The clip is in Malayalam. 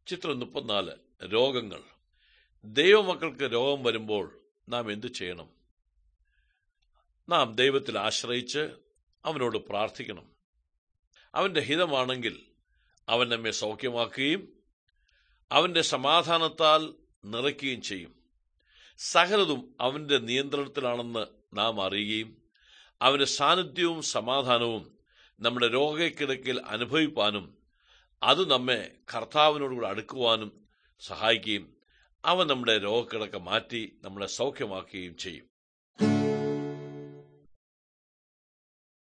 ചിത്രം മുപ്പത്തിനാല് രോഗങ്ങൾ ദൈവമക്കൾക്ക് രോഗം വരുമ്പോൾ നാം എന്തു ചെയ്യണം നാം ദൈവത്തിൽ ആശ്രയിച്ച് അവനോട് പ്രാർത്ഥിക്കണം അവന്റെ ഹിതമാണെങ്കിൽ അവൻ നമ്മെ സൗഖ്യമാക്കുകയും അവന്റെ സമാധാനത്താൽ നിറയ്ക്കുകയും ചെയ്യും സകലതും അവന്റെ നിയന്ത്രണത്തിലാണെന്ന് നാം അറിയുകയും അവന്റെ സാന്നിധ്യവും സമാധാനവും നമ്മുടെ രോഗക്കിടക്കിൽ അനുഭവിപ്പാനും അത് നമ്മെ കർത്താവിനോടുകൂടെ അടുക്കുവാനും സഹായിക്കുകയും അവൻ നമ്മുടെ രോഗക്കിടക്ക മാറ്റി നമ്മളെ സൗഖ്യമാക്കുകയും ചെയ്യും